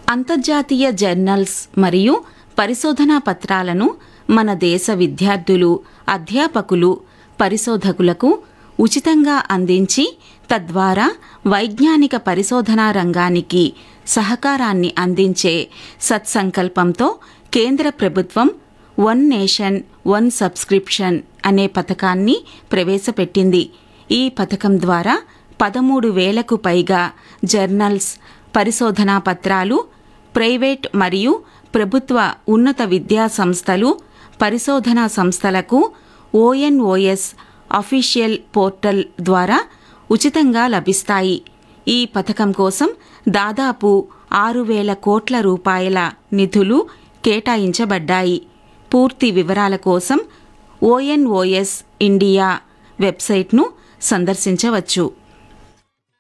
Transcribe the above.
అంతర్జాతీయ జర్నల్స్ మరియు పరిశోధనా పత్రాలను మన దేశ విద్యార్థులు అధ్యాపకులు పరిశోధకులకు ఉచితంగా అందించి తద్వారా వైజ్ఞానిక పరిశోధనా రంగానికి సహకారాన్ని అందించే సత్సంకల్పంతో కేంద్ర ప్రభుత్వం వన్ నేషన్ వన్ సబ్స్క్రిప్షన్ అనే పథకాన్ని ప్రవేశపెట్టింది ఈ పథకం ద్వారా పదమూడు వేలకు పైగా జర్నల్స్ పరిశోధనా పత్రాలు ప్రైవేట్ మరియు ప్రభుత్వ ఉన్నత విద్యా సంస్థలు పరిశోధనా సంస్థలకు ఓఎన్ఓఎస్ అఫీషియల్ పోర్టల్ ద్వారా ఉచితంగా లభిస్తాయి ఈ పథకం కోసం దాదాపు ఆరు వేల కోట్ల రూపాయల నిధులు కేటాయించబడ్డాయి పూర్తి వివరాల కోసం ఓఎన్ఓఎస్ ఇండియా వెబ్సైట్ను సందర్శించవచ్చు